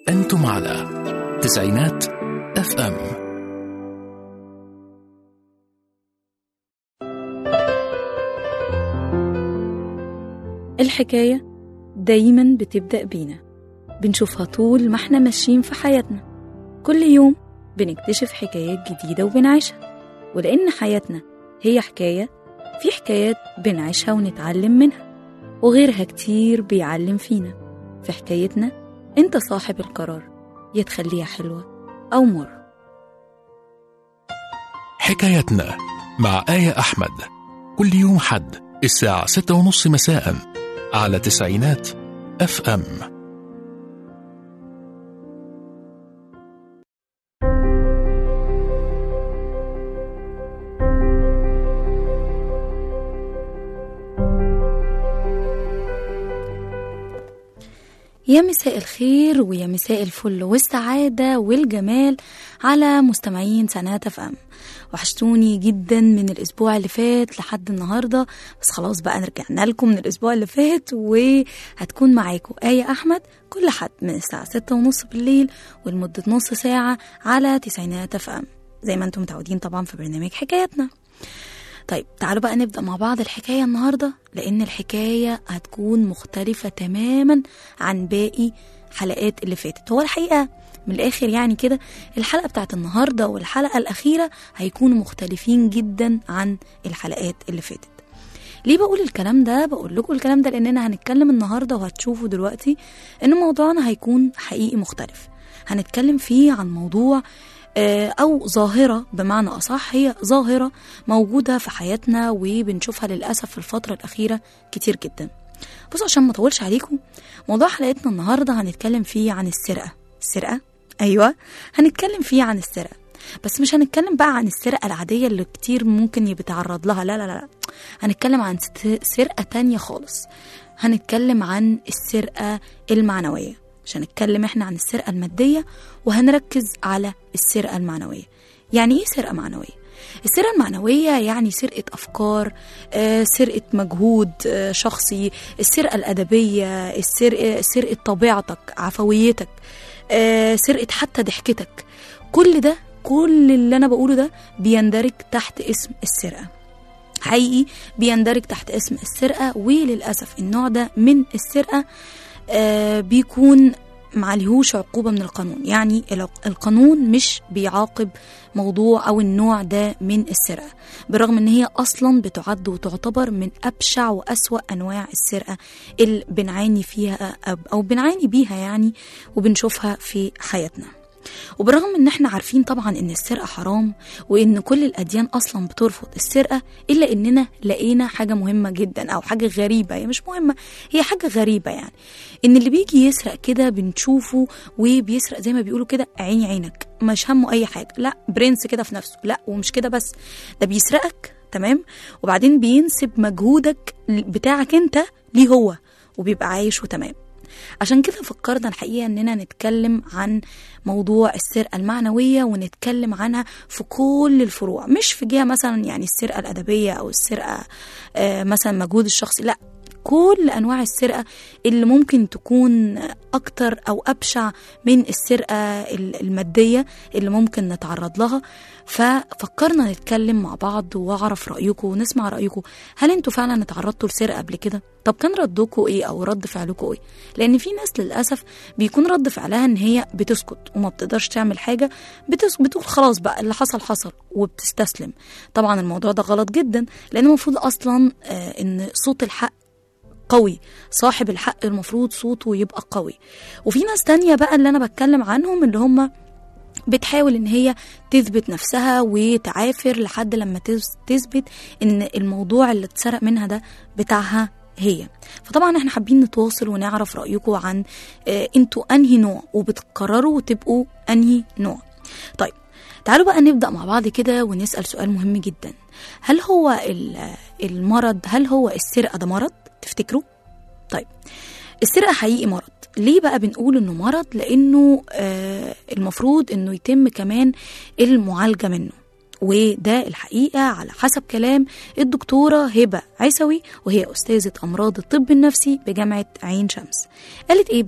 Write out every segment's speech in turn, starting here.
أنتم على تسعينات اف ام الحكاية دايما بتبدأ بينا بنشوفها طول ما احنا ماشيين في حياتنا كل يوم بنكتشف حكايات جديدة وبنعيشها ولأن حياتنا هي حكاية في حكايات بنعيشها ونتعلم منها وغيرها كتير بيعلم فينا في حكايتنا انت صاحب القرار يا تخليها حلوة أو مر حكايتنا مع آية أحمد كل يوم حد الساعة ستة ونص مساء على تسعينات اف ام يا مساء الخير ويا مساء الفل والسعادة والجمال على مستمعين سنات اف ام وحشتوني جدا من الأسبوع اللي فات لحد النهاردة بس خلاص بقى رجعنا لكم من الأسبوع اللي فات وهتكون معاكم آية أحمد كل حد من الساعة ستة ونص بالليل ولمدة نص ساعة على تسعينات اف ام زي ما انتم متعودين طبعا في برنامج حكاياتنا طيب تعالوا بقى نبدأ مع بعض الحكاية النهاردة لأن الحكاية هتكون مختلفة تماما عن باقي حلقات اللي فاتت هو الحقيقة من الآخر يعني كده الحلقة بتاعت النهاردة والحلقة الأخيرة هيكونوا مختلفين جدا عن الحلقات اللي فاتت ليه بقول الكلام ده بقول لكم الكلام ده لأننا هنتكلم النهاردة وهتشوفوا دلوقتي إن موضوعنا هيكون حقيقي مختلف هنتكلم فيه عن موضوع آه، أو ظاهرة بمعنى أصح هي ظاهرة موجودة في حياتنا وبنشوفها للأسف في الفترة الأخيرة كتير جدا بص عشان ما أطولش عليكم موضوع حلقتنا النهاردة هنتكلم فيه عن السرقة السرقة أيوة هنتكلم فيه عن السرقة بس مش هنتكلم بقى عن السرقة العادية اللي كتير ممكن بيتعرض لها لا لا لا هنتكلم عن ست- سرقة تانية خالص هنتكلم عن السرقة المعنوية مش هنتكلم احنا عن السرقة المادية وهنركز على السرقة المعنوية يعني ايه سرقة معنوية؟ السرقة المعنوية يعني سرقة أفكار آه، سرقة مجهود آه، شخصي السرقة الأدبية السرقة سرقة طبيعتك عفويتك آه، سرقة حتى ضحكتك كل ده كل اللي أنا بقوله ده بيندرج تحت اسم السرقة حقيقي بيندرج تحت اسم السرقة وللأسف النوع ده من السرقة آه، بيكون معليهوش عقوبة من القانون يعني الع- القانون مش بيعاقب موضوع أو النوع ده من السرقة بالرغم ان هي أصلا بتعد وتعتبر من أبشع وأسوأ أنواع السرقة اللي بنعاني فيها أب- أو بنعاني بيها يعني وبنشوفها في حياتنا وبرغم ان احنا عارفين طبعا ان السرقة حرام وان كل الاديان اصلا بترفض السرقة الا اننا لقينا حاجة مهمة جدا او حاجة غريبة هي مش مهمة هي حاجة غريبة يعني ان اللي بيجي يسرق كده بنشوفه وبيسرق زي ما بيقولوا كده عيني عينك مش همه اي حاجة لا برنس كده في نفسه لا ومش كده بس ده بيسرقك تمام وبعدين بينسب مجهودك بتاعك انت ليه هو وبيبقى عايش وتمام عشان كده فكرنا الحقيقة اننا نتكلم عن موضوع السرقة المعنوية ونتكلم عنها في كل الفروع مش في جهة مثلا يعني السرقة الأدبية أو السرقة آه، مثلا مجهود الشخصي لا كل أنواع السرقة اللي ممكن تكون أكتر أو أبشع من السرقة ال- المادية اللي ممكن نتعرض لها ففكرنا نتكلم مع بعض وأعرف رأيكم ونسمع رأيكم هل انتوا فعلا اتعرضتوا لسرقة قبل كده؟ طب كان ردكم ايه أو رد فعلكم ايه؟ لأن في ناس للأسف بيكون رد فعلها إن هي بتسكت وما بتقدرش تعمل حاجة بتس... بتقول خلاص بقى اللي حصل حصل وبتستسلم طبعا الموضوع ده غلط جدا لأن المفروض أصلا آه، إن صوت الحق قوي صاحب الحق المفروض صوته يبقى قوي وفي ناس تانية بقى اللي أنا بتكلم عنهم اللي هم بتحاول ان هي تثبت نفسها وتعافر لحد لما تث- تثبت ان الموضوع اللي اتسرق منها ده بتاعها هي فطبعا احنا حابين نتواصل ونعرف رايكم عن آه، انتوا انهي نوع وبتقرروا تبقوا انهي نوع طيب تعالوا بقى نبدا مع بعض كده ونسال سؤال مهم جدا هل هو ال- المرض هل هو السرقه ده مرض تفتكروا طيب السرقه حقيقي مرض ليه بقى بنقول انه مرض لانه آه المفروض انه يتم كمان المعالجه منه وده الحقيقة على حسب كلام الدكتورة هبة عيسوي وهي أستاذة أمراض الطب النفسي بجامعة عين شمس قالت إيه بقى؟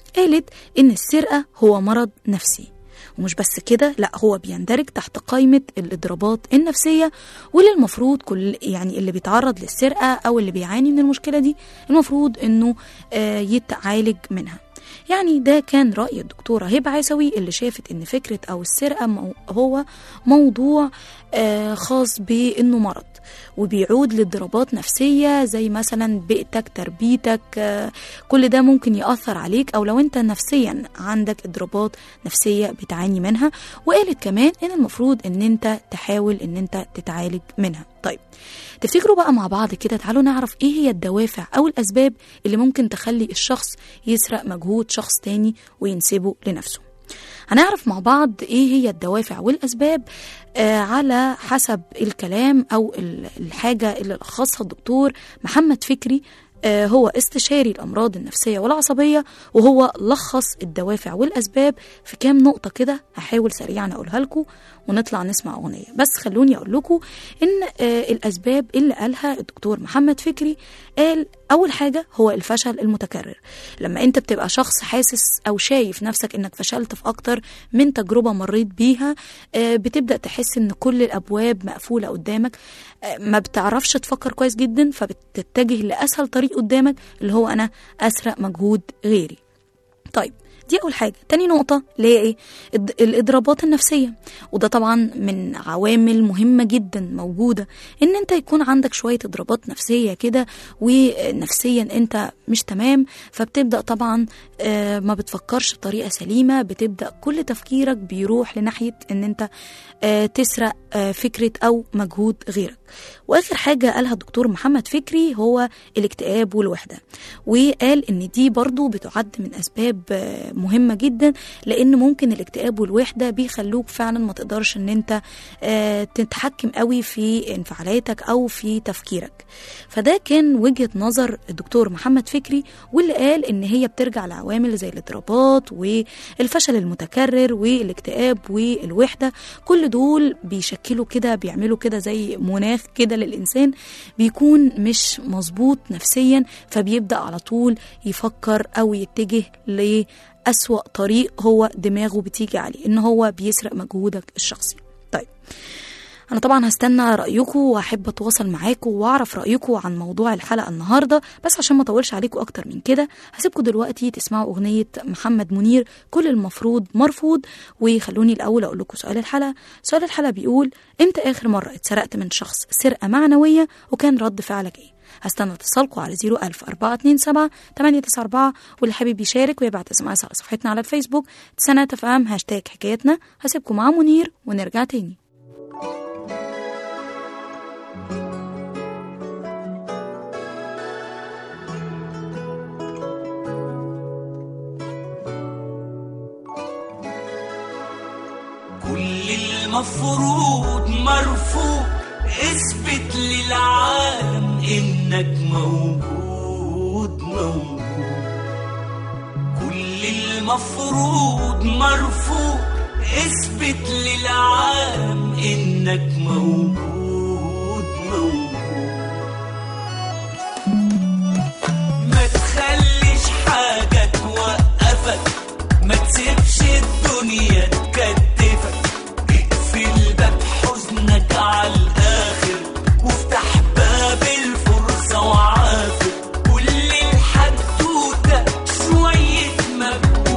قالت إن السرقة هو مرض نفسي ومش بس كده لا هو بيندرج تحت قائمة الإضرابات النفسية واللي المفروض كل يعني اللي بيتعرض للسرقة أو اللي بيعاني من المشكلة دي المفروض إنه آه يتعالج منها يعني ده كان رأي الدكتورة هبة عيسوي اللي شافت إن فكرة أو السرقة مو هو موضوع آه خاص بإنه مرض وبيعود لاضطرابات نفسية زي مثلا بيئتك تربيتك آه كل ده ممكن يأثر عليك أو لو أنت نفسيا عندك اضطرابات نفسية بتعاني منها وقالت كمان إن المفروض إن أنت تحاول إن أنت تتعالج منها طيب تفتكروا بقى مع بعض كده تعالوا نعرف ايه هي الدوافع او الاسباب اللي ممكن تخلي الشخص يسرق مجهود شخص تاني وينسبه لنفسه هنعرف مع بعض ايه هي الدوافع والاسباب آه على حسب الكلام او الحاجه اللي لخصها الدكتور محمد فكري آه هو استشاري الامراض النفسيه والعصبيه وهو لخص الدوافع والاسباب في كام نقطه كده هحاول سريعا اقولها لكم ونطلع نسمع اغنيه بس خلوني اقول لكم ان آه الاسباب اللي قالها الدكتور محمد فكري قال اول حاجه هو الفشل المتكرر لما انت بتبقى شخص حاسس او شايف نفسك انك فشلت في اكتر من تجربه مريت بيها آه بتبدا تحس ان كل الابواب مقفوله قدامك ما بتعرفش تفكر كويس جدا فبتتجه لاسهل طريق قدامك اللي هو انا اسرق مجهود غيري طيب دي اول حاجه تاني نقطه اللي هي ايه الاضرابات النفسيه وده طبعا من عوامل مهمه جدا موجوده ان انت يكون عندك شويه اضرابات نفسيه كده ونفسيا انت مش تمام فبتبدا طبعا آه ما بتفكرش بطريقه سليمه بتبدا كل تفكيرك بيروح لناحيه ان انت آه تسرق آه فكره او مجهود غيرك واخر حاجه قالها الدكتور محمد فكري هو الاكتئاب والوحده وقال ان دي برضو بتعد من اسباب مهمه جدا لان ممكن الاكتئاب والوحده بيخلوك فعلا ما تقدرش ان انت تتحكم قوي في انفعالاتك او في تفكيرك فده كان وجهه نظر الدكتور محمد فكري واللي قال ان هي بترجع لعوامل زي الاضطرابات والفشل المتكرر والاكتئاب والوحده كل دول بيشكلوا كده بيعملوا كده زي مناخ كده للانسان بيكون مش مظبوط نفسيا فبيبدا على طول يفكر او يتجه ل أسوأ طريق هو دماغه بتيجي عليه إن هو بيسرق مجهودك الشخصي طيب أنا طبعا هستنى رأيكم وأحب أتواصل معاكم وأعرف رأيكم عن موضوع الحلقة النهاردة بس عشان ما أطولش عليكم أكتر من كده هسيبكم دلوقتي تسمعوا أغنية محمد منير كل المفروض مرفوض وخلوني الأول أقول لكم سؤال الحلقة سؤال الحلقة بيقول إمتى آخر مرة اتسرقت من شخص سرقة معنوية وكان رد فعلك إيه هستنى اتصالكم على 01000 427 894 واللي حابب يشارك ويبعت اس ام اس على صفحتنا على الفيسبوك تسنات اف ام هاشتاج حكايتنا هسيبكم مع منير ونرجع تاني كل المفروض مرفوض اثبت للعالم انك موجود موجود كل المفروض مرفوض اثبت للعالم انك موجود موجود ما تخليش حاجة توقفك ما تسيبش الدنيا تكتفك اقفل باب حزنك على الاخر وافتح باب الفرصة وعافر كل الحدوتة شوية مجهود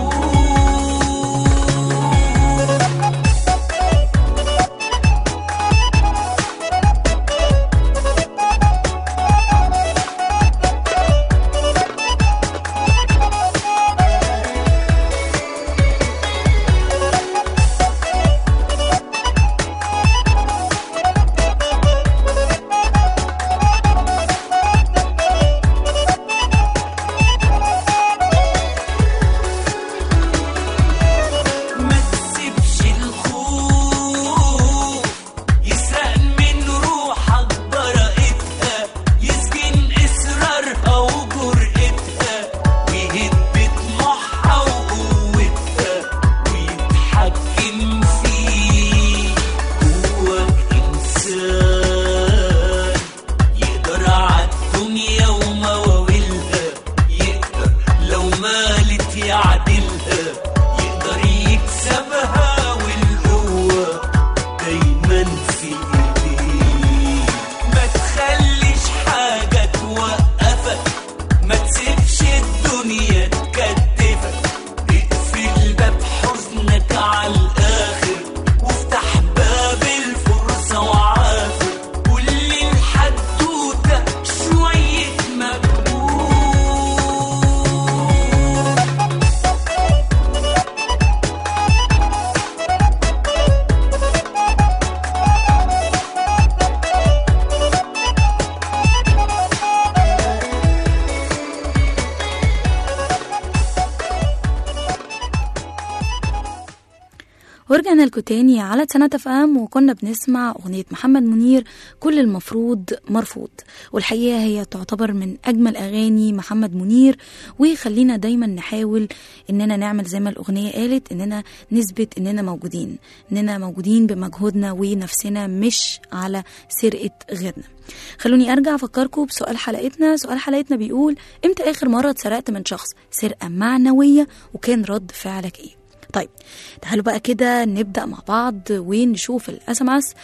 ورجعنا لكم تاني على سنة ام وكنا بنسمع أغنية محمد منير كل المفروض مرفوض والحقيقة هي تعتبر من أجمل أغاني محمد منير وخلينا دايما نحاول إننا نعمل زي ما الأغنية قالت إننا نثبت إننا موجودين إننا موجودين بمجهودنا ونفسنا مش على سرقة غيرنا خلوني أرجع أفكركم بسؤال حلقتنا سؤال حلقتنا بيقول إمتى آخر مرة اتسرقت من شخص سرقة معنوية وكان رد فعلك إيه طيب تعالوا بقى كده نبدأ مع بعض ونشوف الاس ام اس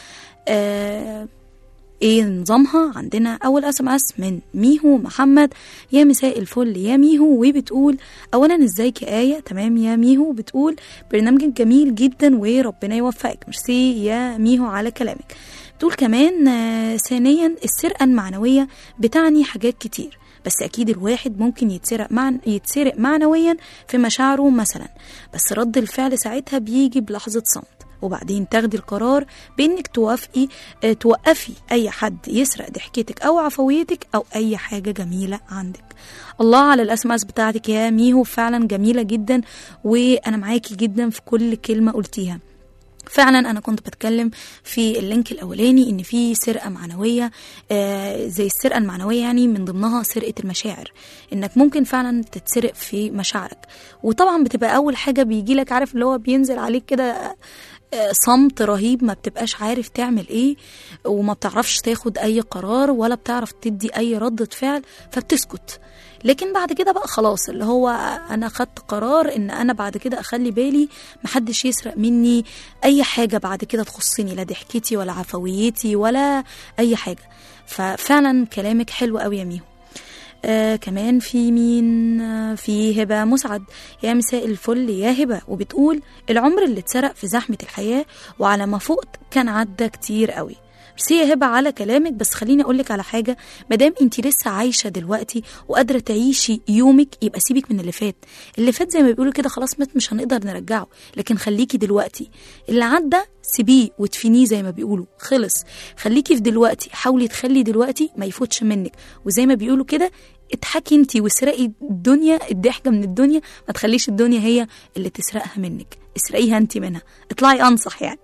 ايه نظامها عندنا اول اس ام اس من ميهو محمد يا مساء الفل يا ميهو وبتقول اولا ازيك يا ايه تمام يا ميهو بتقول برنامجك جميل جدا وربنا يوفقك ميرسي يا ميهو على كلامك بتقول كمان آه، ثانيا السرقه المعنويه بتعني حاجات كتير بس اكيد الواحد ممكن يتسرق مع يتسرق معنويا في مشاعره مثلا بس رد الفعل ساعتها بيجي بلحظه صمت وبعدين تاخدي القرار بانك توافقي آه، توقفي اي حد يسرق ضحكتك او عفويتك او اي حاجه جميله عندك الله على الاسماس بتاعتك يا ميهو فعلا جميله جدا وانا معاكي جدا في كل كلمه قلتيها فعلا انا كنت بتكلم في اللينك الاولاني ان في سرقه معنويه آه زي السرقه المعنويه يعني من ضمنها سرقه المشاعر انك ممكن فعلا تتسرق في مشاعرك وطبعا بتبقى اول حاجه بيجي لك عارف اللي هو بينزل عليك كده آه، صمت رهيب ما بتبقاش عارف تعمل ايه وما بتعرفش تاخد اي قرار ولا بتعرف تدي اي ردة فعل فبتسكت لكن بعد كده بقى خلاص اللي هو انا خدت قرار ان انا بعد كده اخلي بالي محدش يسرق مني اي حاجة بعد كده تخصني لا ضحكتي ولا عفويتي ولا اي حاجة ففعلا كلامك حلو قوي يا ميهو آه كمان في مين آه في هبة مسعد يا مساء الفل يا هبة وبتقول العمر اللي اتسرق في زحمة الحياة وعلى ما فقت كان عدى كتير قوي ميرسي يا هبة على كلامك بس خليني أقولك على حاجة مادام انت لسه عايشة دلوقتي وقادرة تعيشي يومك يبقى سيبك من اللي فات اللي فات زي ما بيقولوا كده خلاص مات مش هنقدر نرجعه لكن خليكي دلوقتي اللي عدى سيبيه وتفنيه زي ما بيقولوا خلص خليكي في دلوقتي حاولي تخلي دلوقتي ما يفوتش منك وزي ما بيقولوا كده اضحكي انت واسرقي الدنيا الضحكه من الدنيا ما تخليش الدنيا هي اللي تسرقها منك اسرقيها انت منها اطلعي انصح يعني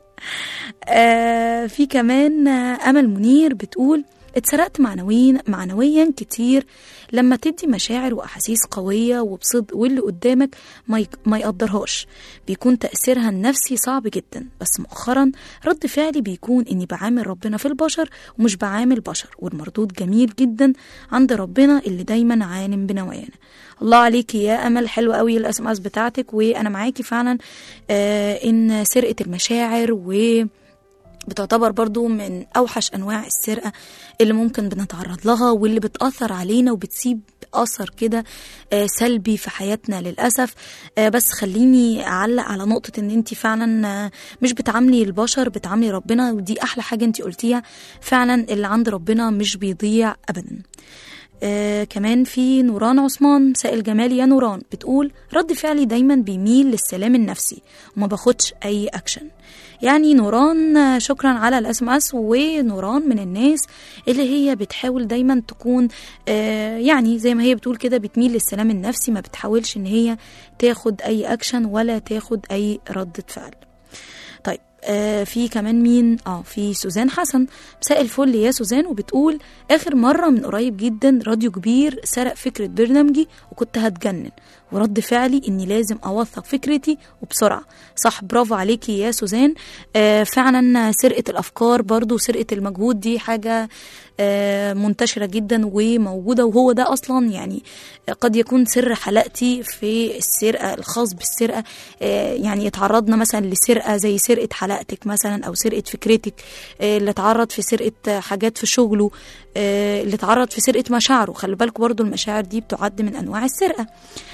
آه في كمان آه امل منير بتقول اتسرقت معنويا معنويا كتير لما تدي مشاعر واحاسيس قويه وبصدق واللي قدامك ما يق- ما يقدرهاش بيكون تاثيرها النفسي صعب جدا بس مؤخرا رد فعلي بيكون اني بعامل ربنا في البشر ومش بعامل بشر والمردود جميل جدا عند ربنا اللي دايما عالم بنوايانا الله عليكي يا امل حلوه قوي الاس ام اس بتاعتك وانا معاكي فعلا آه ان سرقه المشاعر و بتعتبر برضو من أوحش أنواع السرقة اللي ممكن بنتعرض لها واللي بتأثر علينا وبتسيب أثر كده آه، سلبي في حياتنا للأسف آه، بس خليني أعلق على نقطة إن أنت فعلا آه، مش بتعاملي البشر بتعاملي ربنا ودي أحلى حاجة أنت قلتيها فعلا اللي عند ربنا مش بيضيع أبدا آه كمان في نوران عثمان مساء الجمال يا نوران بتقول رد فعلي دايما بيميل للسلام النفسي وما باخدش اي اكشن يعني نوران آه، شكرا على الاس ام اس ونوران من الناس اللي هي بتحاول دايما تكون آه يعني زي ما هي بتقول كده بتميل للسلام النفسي ما بتحاولش ان هي تاخد اي اكشن ولا تاخد اي ردة فعل طيب آه في كمان مين اه في سوزان حسن مساء الفل يا سوزان وبتقول اخر مره من قريب جدا راديو كبير سرق فكره برنامجي وكنت هتجنن ورد فعلي اني لازم اوثق فكرتي وبسرعه صح برافو عليكي يا سوزان آه فعلا سرقه الافكار برضو سرقه المجهود دي حاجه آه منتشره جدا وموجوده وهو ده اصلا يعني قد يكون سر حلقتي في السرقه الخاص بالسرقه آه يعني اتعرضنا مثلا لسرقه زي سرقه حلقتك مثلا او سرقه فكرتك آه اللي اتعرض في سرقه حاجات في شغله آه اللي اتعرض في سرقه مشاعره خلي بالكم برضو المشاعر دي بتعد من انواع السرقه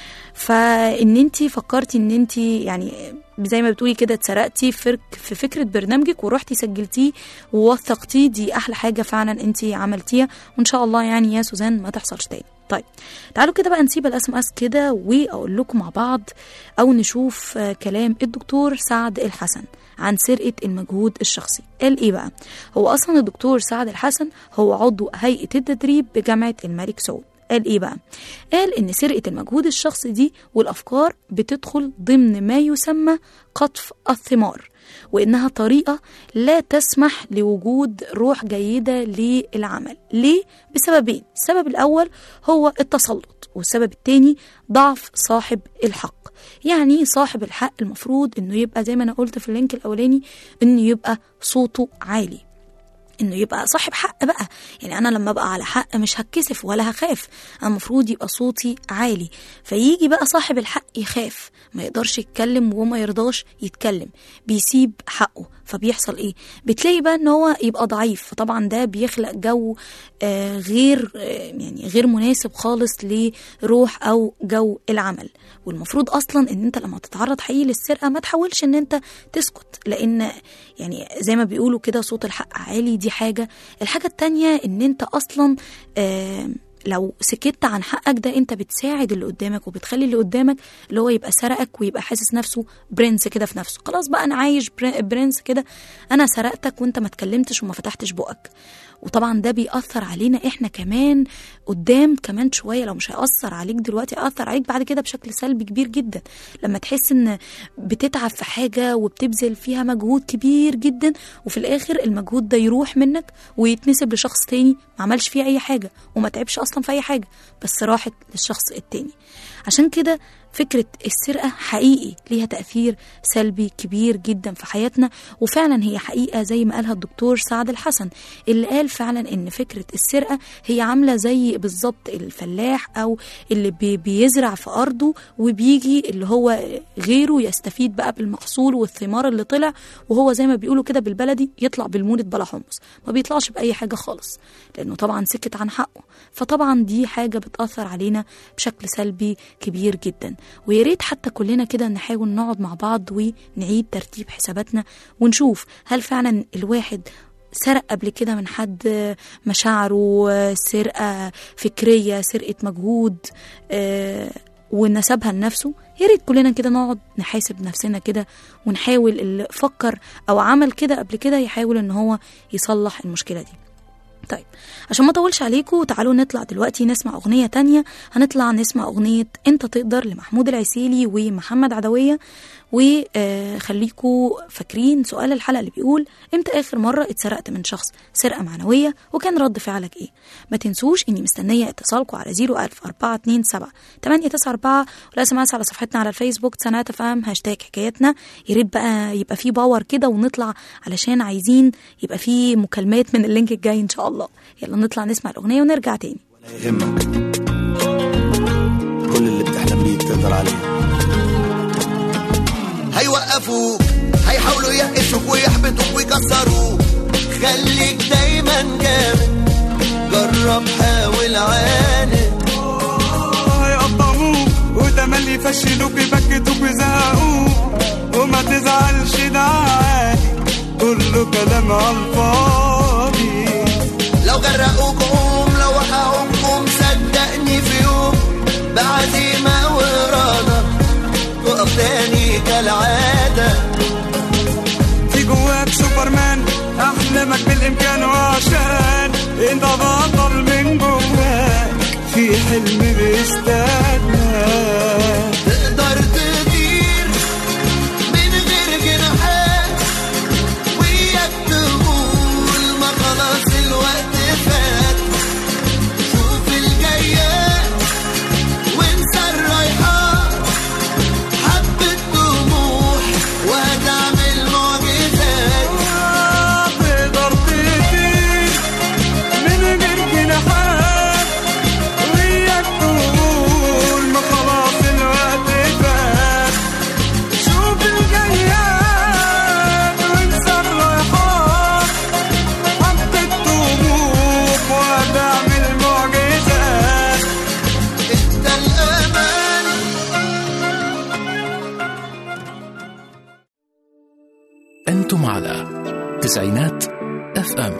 فان انت فكرتي ان انت يعني زي ما بتقولي كده اتسرقتي في في فكره برنامجك ورحتي سجلتيه ووثقتيه دي احلى حاجه فعلا انت عملتيها وان شاء الله يعني يا سوزان ما تحصلش تاني طيب تعالوا كده بقى نسيب الاس ام اس كده واقول لكم مع بعض او نشوف آه، كلام الدكتور سعد الحسن عن سرقه المجهود الشخصي قال ايه بقى هو اصلا الدكتور سعد الحسن هو عضو هيئه التدريب بجامعه الملك سعود قال ايه بقى قال ان سرقه المجهود الشخصي دي والافكار بتدخل ضمن ما يسمى قطف الثمار وانها طريقه لا تسمح لوجود روح جيده للعمل ليه بسببين السبب الاول هو التسلط والسبب الثاني ضعف صاحب الحق يعني صاحب الحق المفروض انه يبقى زي ما انا قلت في اللينك الاولاني انه يبقى صوته عالي انه يبقى صاحب حق بقى يعني انا لما ابقى على حق مش هتكسف ولا هخاف انا المفروض يبقى صوتي عالي فيجي بقى صاحب الحق يخاف ما يقدرش يتكلم وما يرضاش يتكلم بيسيب حقه فبيحصل ايه بتلاقي بقى ان هو يبقى ضعيف فطبعا ده بيخلق جو آه غير آه يعني غير مناسب خالص لروح او جو العمل والمفروض اصلا ان انت لما تتعرض حقيقي للسرقه ما تحاولش ان انت تسكت لان يعني زي ما بيقولوا كده صوت الحق عالي دي حاجه الحاجه التانية ان انت اصلا آه لو سكت عن حقك ده انت بتساعد اللي قدامك وبتخلي اللي قدامك اللي هو يبقى سرقك ويبقى حاسس نفسه برنس كده في نفسه خلاص بقى انا عايش برنس كده انا سرقتك وانت ما اتكلمتش وما فتحتش بقك وطبعا ده بيأثر علينا احنا كمان قدام كمان شويه لو مش هيأثر عليك دلوقتي هيأثر عليك بعد كده بشكل سلبي كبير جدا لما تحس ان بتتعب في حاجه وبتبذل فيها مجهود كبير جدا وفي الاخر المجهود ده يروح منك ويتنسب لشخص تاني ما عملش فيه اي حاجه وما تعبش اصلا في اي حاجه بس راحت للشخص التاني عشان كده فكرة السرقة حقيقي ليها تأثير سلبي كبير جدا في حياتنا وفعلا هي حقيقة زي ما قالها الدكتور سعد الحسن اللي قال فعلا ان فكرة السرقة هي عاملة زي بالظبط الفلاح او اللي بي بيزرع في ارضه وبيجي اللي هو غيره يستفيد بقى بالمحصول والثمار اللي طلع وهو زي ما بيقولوا كده بالبلدي يطلع بالمولد بلا حمص ما بيطلعش بأي حاجة خالص لأنه طبعا سكت عن حقه فطبعا دي حاجة بتأثر علينا بشكل سلبي كبير جدا ويا ريت حتى كلنا كده نحاول نقعد مع بعض ونعيد ترتيب حساباتنا ونشوف هل فعلا الواحد سرق قبل كده من حد مشاعره سرقة فكرية سرقة مجهود آه ونسبها لنفسه يا ريت كلنا كده نقعد نحاسب نفسنا كده ونحاول اللي فكر او عمل كده قبل كده يحاول ان هو يصلح المشكله دي طيب عشان ما اطولش عليكم تعالوا نطلع دلوقتي نسمع اغنيه تانية هنطلع نسمع اغنيه انت تقدر لمحمود العسيلي ومحمد عدويه وخليكوا فاكرين سؤال الحلقه اللي بيقول امتى اخر مره اتسرقت من شخص سرقه معنويه وكان رد فعلك ايه ما تنسوش اني مستنيه اتصالكم على 01000 427 894 ولا سمعت على صفحتنا على الفيسبوك سنات فام هاشتاج حكايتنا يا ريت بقى يبقى في باور كده ونطلع علشان عايزين يبقى في مكالمات من اللينك الجاي ان شاء الله يلا نطلع نسمع الاغنيه ونرجع تاني ولا يهمك كل اللي بتحلم بيه تقدر عليه هيوقفوك هيحاولوا يقفوك ويحبطوك ويكسروك خليك دايما جامد جرب حاول عاند هيقطعوك وتملي يفشلوك يبكتوك ويزهقوك وما تزعلش ده عادي كله كلام على الفاضي لو غرقوك قوم لو وقعوك قوم صدقني في يوم بعزيمة وإرادة تقف تاني كالعادة في جواك سوبرمان احلامك بالامكان وعشان انت بطل من جواك في حلم بيستناك تقدر تطير من غير جناحات وياك تقول ما خلاص الوقت فات شوف الجايات وانسى الرايحات حبة طموح وهتعمل معجزات تقدر تطير من غير جناحات وياك تقول ما خلاص الوقت فات شوف الجياد وانسى الرايحات حبة طموح وهتعمل معجزات انت الأمان أنتم على تسعينات اف ام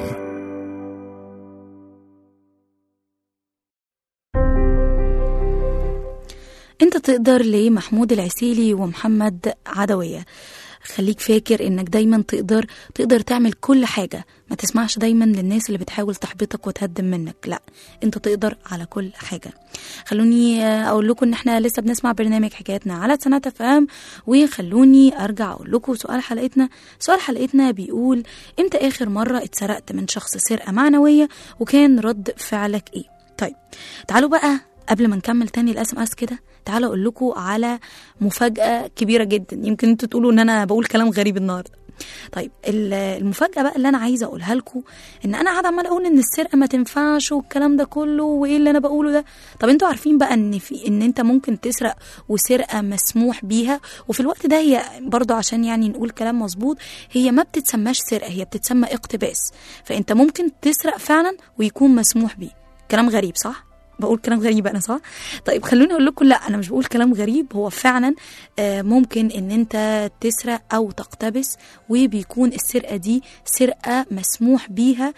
انت تقدر لمحمود العسيلي ومحمد عدوية خليك فاكر انك دايما تقدر تقدر تعمل كل حاجة ما تسمعش دايما للناس اللي بتحاول تحبطك وتهدم منك لا انت تقدر على كل حاجة خلوني آه، اقول لكم ان احنا لسه بنسمع برنامج حكاياتنا على سنة فهم وخلوني ارجع اقول لكم سؤال حلقتنا سؤال حلقتنا بيقول امتى اخر مرة اتسرقت من شخص سرقة معنوية وكان رد فعلك ايه طيب تعالوا بقى قبل ما نكمل تاني الاس ام اس كده تعالوا اقول لكم على مفاجاه كبيره جدا يمكن انتوا تقولوا ان انا بقول كلام غريب النهارده طيب ال- المفاجاه بقى اللي انا عايزه اقولها لكم ان انا قاعده عماله اقول ان السرقه ما تنفعش والكلام ده كله وايه اللي انا بقوله ده طب انتوا عارفين بقى ان في ان انت ممكن تسرق وسرقه مسموح بيها وفي الوقت ده هي برضه عشان يعني نقول كلام مظبوط هي ما بتتسماش سرقه هي بتتسمى اقتباس فانت ممكن تسرق فعلا ويكون مسموح بيه كلام غريب صح بقول كلام غريب انا صح طيب خلوني اقول لكم لا انا مش بقول كلام غريب هو فعلا آه، ممكن ان انت تسرق او تقتبس وبيكون السرقه دي سرقه مسموح بيها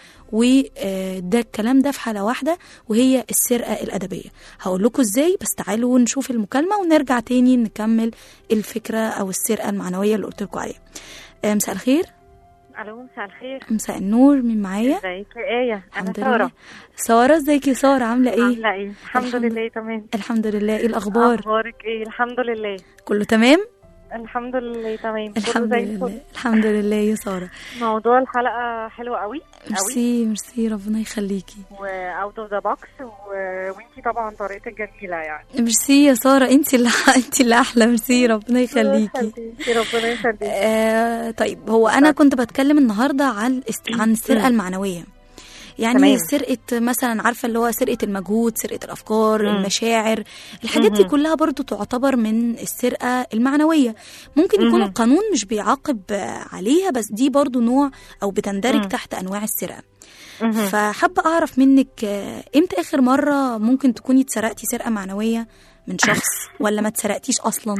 وده الكلام ده في حاله واحده وهي السرقه الادبيه هقول لكم ازاي بس تعالوا نشوف المكالمه ونرجع تاني نكمل الفكره او السرقه المعنويه اللي قلت لكم عليها آه، مساء الخير الو مساء الخير مساء النور مين معايا ازيك يا ايه انا الحمد ساره لله ساره ازيك يا ساره عامله ايه عامله ايه الحمد الحمد- لله تمام الحمد لله ايه الاخبار اخبارك ايه الحمد لله كله تمام الحمد لله تمام كله الحمد زي لله الفل الحمد لله يا ساره موضوع الحلقه حلو قوي قوي ميرسي ميرسي ربنا يخليكي واوت اوف ذا بوكس وانتي طبعا طريقتك جميله يعني ميرسي يا ساره انت اللي انت اللي احلى ميرسي ربنا يخليكي ربنا يخليكي آه طيب هو انا كنت بتكلم النهارده عن است... عن السرقه المعنويه يعني تمام. سرقه مثلا عارفه اللي هو سرقه المجهود سرقه الافكار مم. المشاعر الحاجات دي مهم. كلها برضو تعتبر من السرقه المعنويه ممكن يكون مهم. القانون مش بيعاقب آه، عليها بس دي برضو نوع او بتندرج مم. تحت انواع السرقه مهم. فحابه اعرف منك آه، امتى اخر مره ممكن تكوني اتسرقتي سرقه معنويه من شخص ولا ما اتسرقتيش اصلا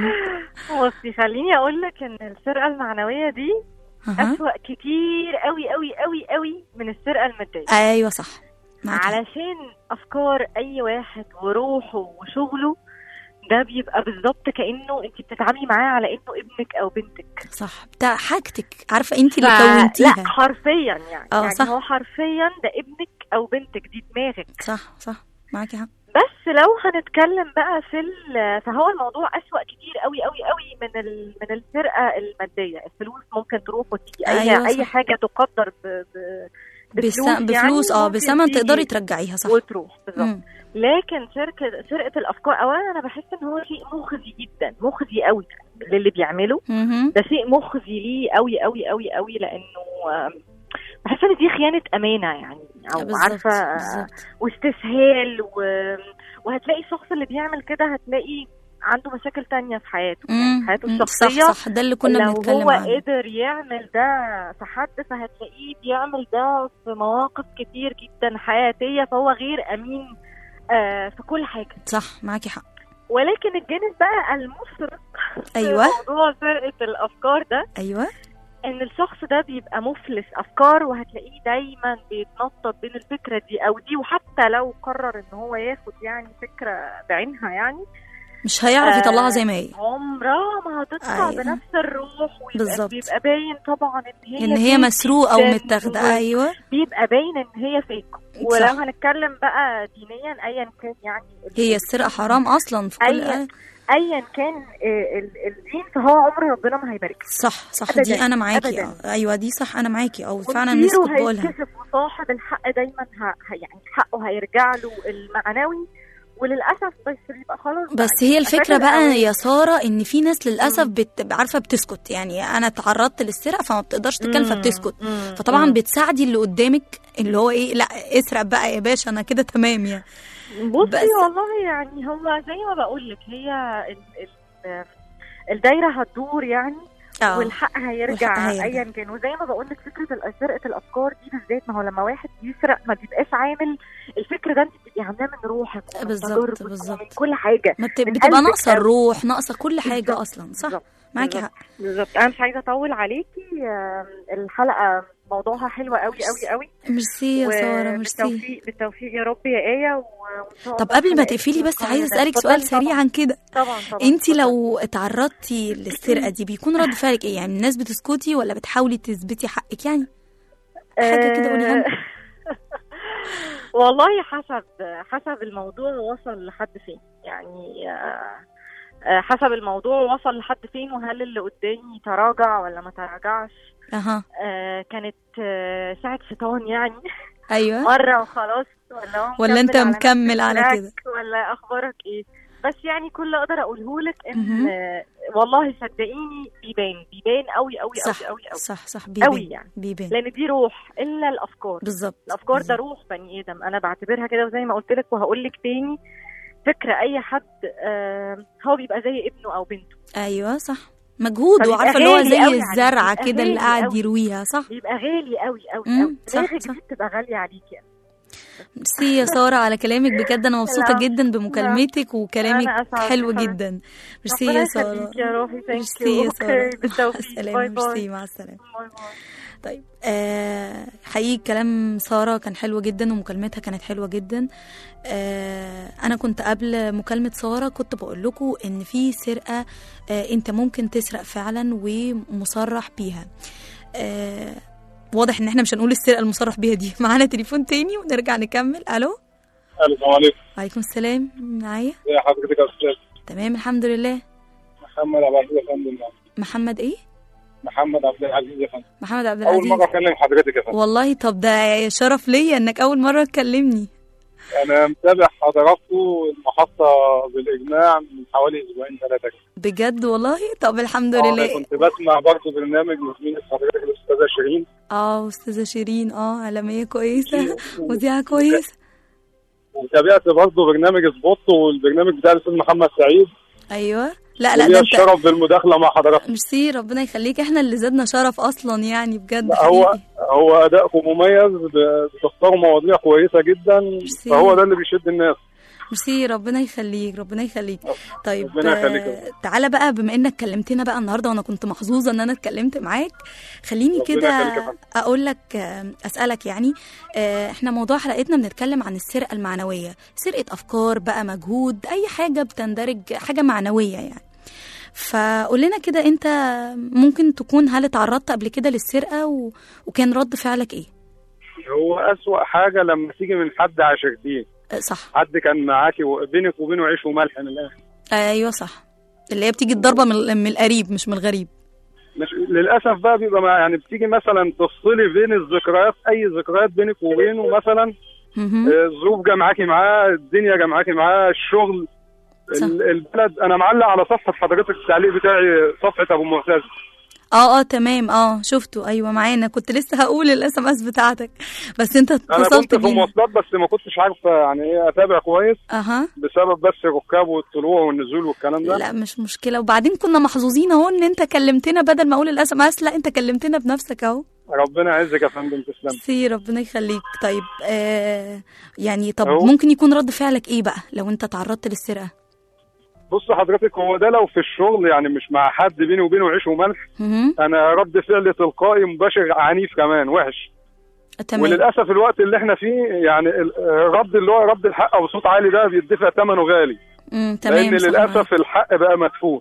بصي خليني اقول لك ان السرقه المعنويه دي أها. اسوأ كتير قوي قوي قوي قوي من السرقه الماديه ايوه صح معاكي حق. علشان افكار اي واحد وروحه وشغله ده بيبقى بالظبط كانه انت بتتعاملي معاه على انه ابنك او بنتك صح بتاع حاجتك عارفه انت اللي ف- كونتيها لا حرفيا يعني اه، يعني صح. هو حرفيا ده ابنك او بنتك دي دماغك صح صح معاكي حق بس لو هنتكلم بقى في ال- فهو الموضوع أسوأ كتير قوي قوي قوي من ال... من السرقه الماديه الفلوس ممكن تروح وتيجي اي أيوة، اي صح. حاجه تقدر ب... ب... بس يعني بفلوس اه ممكن بثمن تيجي تقدري ترجعيها صح وتروح بالظبط مم. لكن سرقه سرقه الافكار اولا انا بحس ان هو شيء مخزي جدا مخزي قوي للي بيعمله مهم. ده شيء مخزي ليه قوي قوي قوي قوي لانه آم، بحس ان دي خيانه امانه يعني او بالظبط، عارفه آه، بالظبط. واستسهال و... وهتلاقي الشخص اللي بيعمل كده هتلاقي عنده مشاكل تانية في حياته يعني مم. في حياته مم. الشخصية صح صح ده اللي كنا لو بنتكلم هو عنه قدر يعمل ده في حد فهتلاقيه بيعمل ده في مواقف كتير جدا حياتية فهو غير أمين آه في كل حاجة صح معاكي حق ولكن الجانب بقى المشرق أيوة. في موضوع سرقة الأفكار ده ايوه ان الشخص ده بيبقى مفلس افكار وهتلاقيه دايما بيتنطط بين الفكره دي او دي وحتى لو قرر ان هو ياخد يعني فكره بعينها يعني مش هيعرف آه، يطلعها زي ما هي عمرها ما هتطلع أيوة. بنفس الروح ويبقى بالظبط. بيبقى باين طبعا ان هي ان هي فيك مسروقه جداً ومتاخده و- ايوه بيبقى باين ان هي فيك صح. ولو هنتكلم بقى دينيا ايا كان يعني هي السرقه حرام اصلا في كل ايا ايا كان آه، ال- الدين فهو عمر ربنا ما هيبارك صح صح أبداً، دي انا معاكي أبداً. اه ايوه دي صح انا معاكي او فعلا الناس وكتير بتقولها هيتكشف وصاحب الحق دايما ه... ه- يعني حقه هيرجع له المعنوي وللاسف بس بيبقى خلاص بقى بس هي الفكره مشاكل بقى الأولاد. يا ساره ان في ناس للاسف بت... عارفه بتسكت يعني انا تعرضت للسرقه فما بتقدرش تتكلم مم. فبتسكت مم. فطبعا مم. بتساعدي اللي قدامك اللي هو ايه لا اسرق بقى يا باشا انا كده تمام يعني بصي بس- والله يعني هو زي ما بقول لك هي ال... ال... الدايره هتدور يعني اه والحق هيرجع, والحق هيرجع. ايا كان وزي ما بقول لك فكره ال- سرقه الافكار دي بالذات ما هو لما واحد بيسرق ما بيبقاش عامل الفكر ده انت بتبقي عاملاه من روحك ومن بالظبط، تجاربك بالظبط. ومن كل حاجه ما بت... من بتبقى قلبك ناقصه أوي. الروح ناقصه كل حاجه بالظبط، اصلا صح بالظبط. معاكي بالظبط. حق بالظبط انا مش عايزه اطول عليكي آم، الحلقه موضوعها حلوه قوي قوي قوي ميرسي يا ساره ميرسي بالتوفيق بالتوفيق يا رب يا ايه و- وان شاء طب الله قبل ما الحلقات تقفلي بس تكون عايزه قوية. اسالك سؤال اتفضلي سريعا كده طبعا طبعا طبعا انت اتفضلي. لو اتعرضتي للسرقه دي بيكون رد فعلك ايه يعني الناس بتسكتي ولا بتحاولي تثبتي حقك يعني حاجة كده قوليها لنا. والله حسب حسب الموضوع وصل لحد فين يعني آه، آه، حسب الموضوع وصل لحد فين وهل اللي قدامي تراجع ولا ما تراجعش اها آه، كانت آه، ساعة شيطان يعني ايوه مرة وخلاص ولا هو ولا انت على مكمل نفس على التراك كده؟ ولا اخبارك ايه بس يعني كل اللي اقدر اقوله لك مهم. ان آه، والله صدقيني بيبان بيبان قوي قوي صح قوي قوي قوي صح صح قوي بيبان يعني بيبان لان دي روح الا الافكار بالظبط الافكار ده بالظبط. روح بني ادم انا بعتبرها كده وزي ما قلت لك وهقول لك تاني فكره اي حد آه هو بيبقى زي ابنه او بنته ايوه صح مجهود فبيبقى وعارفه اللي هو غالي زي قوي عليك، الزرعه بيبقى كده اللي غالي قاعد قوي. يرويها صح بيبقى غالي قوي قوي مم، قوي صح، دماغك صح. دي بتبقى غاليه عليكي يعني. ميرسي يا ساره على كلامك بجد انا مبسوطه لا، جدا بمكالمتك وكلامك أنا أسعد حلو حبيبتي. جدا ميرسي ربنا يا ساره يخليك يا روحي ثانك ميرسي يو يا ساره اوكي بالتوفيق السلامه باي ميرسي باي مع السلامه باي باي طيب آه حقيقي كلام سارة كان حلو جدا ومكالمتها كانت حلوة جدا آه أنا كنت قبل مكالمة سارة كنت بقول لكم إن في سرقة آه أنت ممكن تسرق فعلا ومصرح بيها آه واضح إن إحنا مش هنقول السرقة المصرح بيها دي معانا تليفون تاني ونرجع نكمل ألو السلام عليكم وعليكم السلام معايا ازي حضرتك يا استاذ تمام الحمد لله محمد عبد العزيز يا فندم محمد إيه محمد عبد العزيز يا فندم محمد عبد اول العزيز مره اكلم حضرتك يا فندم والله طب ده شرف ليا إنك أول مرة تكلمني انا متابع حضراتكم المحطه بالاجماع من حوالي اسبوعين ثلاثه كده بجد والله طب الحمد أنا لله كنت بسمع برضه برنامج مزمين حضرتك الاستاذه شيرين اه استاذه شيرين اه عالميه كويسه مذيعه كويسه وتابعت برضه برنامج سبوت والبرنامج بتاع الاستاذ محمد سعيد ايوه لا لا وليا ده انت الشرف بالمداخله مع حضراتكم ميرسي ربنا يخليك احنا اللي زادنا شرف اصلا يعني بجد هو حقيقي. هو ادائكم مميز ب- بتختاروا مواضيع كويسه جدا ميرسي. فهو ده اللي بيشد الناس ميرسي ربنا يخليك ربنا يخليك طيب ربنا يخليك. آه، تعالى بقى بما انك كلمتنا بقى النهارده وانا كنت محظوظه ان انا اتكلمت معاك خليني ربنا كده يخليك يا فندم. اقول لك آه، اسالك يعني آه، احنا موضوع حلقتنا بنتكلم عن السرقه المعنويه سرقه افكار بقى مجهود اي حاجه بتندرج حاجه معنويه يعني فقول لنا كده انت ممكن تكون هل اتعرضت قبل كده للسرقه و... وكان رد فعلك ايه هو أسوأ حاجة لما تيجي من حد عشرتيه آه، صح حد كان معاكي وبينك وبينه عيش وملح من الآخر ايوه صح اللي هي بتيجي الضربه من من القريب مش من الغريب مش للأسف بقى بيبقى مع يعني بتيجي مثلا تفصلي بين الذكريات أي ذكريات بينك وبينه مثلا مهم. آه، الظروف جا معاكي معاه الدنيا جا معاكي معاه الشغل صح. ال- البلد أنا معلق على صفحة حضرتك التعليق بتاعي صفحة أبو معتز اه اه تمام اه شفته ايوه معانا كنت لسه هقول الاس ام اس بتاعتك بس انت أنا اتصلت كنت في بينا مواصلات بس ما كنتش عارفة يعني إيه أتابع كويس اها بسبب بس الركاب والطلوع والنزول والكلام ده لا مش مشكله وبعدين كنا محظوظين اهو ان انت كلمتنا بدل ما اقول الاس ام اس لا انت كلمتنا بنفسك اهو ربنا يعزك يا فندم تسلم سي ربنا يخليك طيب آه يعني طب أهو. ممكن يكون رد فعلك ايه بقى لو انت تعرضت للسرقه بص حضرتك هو ده لو في الشغل يعني مش مع حد بيني وبينه عيش وملح مهم. انا رد فعل تلقائي مباشر عنيف كمان وحش تمام وللاسف الوقت اللي احنا فيه يعني ال- الرد اللي هو رد الحق بصوت عالي ده بيدفع ثمنه غالي مم. تمام لان صح للاسف الحق بقى مدفوع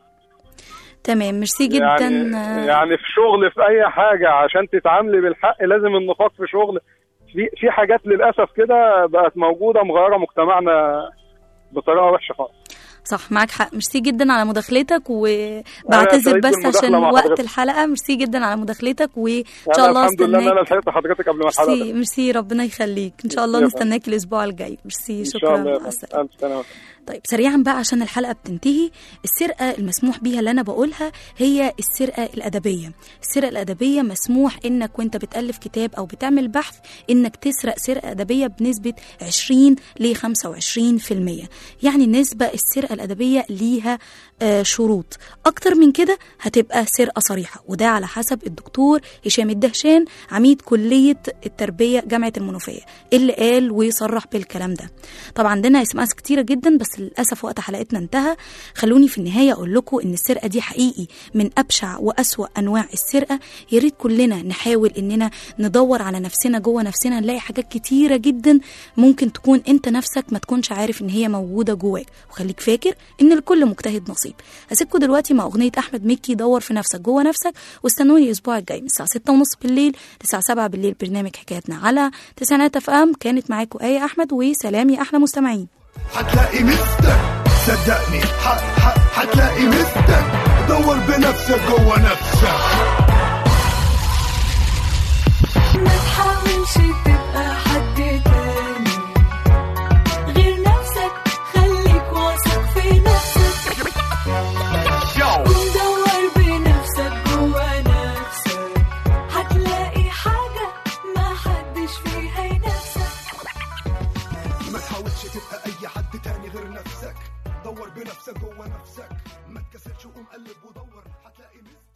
تمام ميرسي جدا يعني آه، يعني في شغل في اي حاجه عشان تتعاملي بالحق لازم النفاق في شغل في في حاجات للاسف كده بقت موجوده مغيره مجتمعنا بطريقه وحشه خالص صح معاك حق ميرسي جدا على مداخلتك وبعتذر سعيد بس بالمداخلة عشان مع وقت حضرتك. الحلقه ميرسي جدا على مداخلتك وان شاء انا الله الحمد لله ان انا استناك لحقت حضرتك قبل ما الحلقه ميرسي تبدأ. ميرسي ربنا يخليك ان شاء الله ميرسي يا فندم. نستناك الاسبوع الجاي ميرسي ان شكرا شاء الله يا مع السلامه فندم. الف سلامه طيب سريعا بقى عشان الحلقه بتنتهي السرقه المسموح بيها اللي انا بقولها هي السرقه الادبيه السرقه الادبيه مسموح انك وانت بتالف كتاب او بتعمل بحث انك تسرق سرقه ادبيه بنسبه 20 ل 25% يعني نسبه السرقه الادبيه ليها آه، شروط اكتر من كده هتبقى سرقه صريحه وده على حسب الدكتور هشام الدهشان عميد كليه التربيه جامعه المنوفيه اللي قال ويصرح بالكلام ده طبعا عندنا اس ام اس كتيره جدا بس للاسف وقت حلقتنا انتهى خلوني في النهايه اقول لكم ان السرقه دي حقيقي من ابشع واسوا انواع السرقه يا ريت كلنا نحاول اننا ندور على نفسنا جوه نفسنا نلاقي حاجات كتيره جدا ممكن تكون انت نفسك ما تكونش عارف ان هي موجوده جواك وخليك فاكر ان لكل مجتهد نصيب هسيبكم دلوقتي مع اغنيه احمد مكي دور في نفسك جوه نفسك واستنوني الاسبوع الجاي من الساعه 6 ونص بالليل للساعه 7 بالليل برنامج حكاياتنا على تسعينات اف ام كانت معاكم ايه احمد وسلام يا احلى مستمعين هتلاقي مستك صدقني ح- ح- هتلاقي مستك دور بنفسك جوه نفسك ما تحاولش تبقى حد تاني غير نفسك خليك واثق في نفسك ودور بنفسك جوا نفسك هتلاقي حاجة ما حدش فيها ينافسك ما تحاولش تبقى اي حد تاني غير نفسك دور بنفسك جوه نفسك ما تكسلش وقوم قلب ودور هتلاقي مستك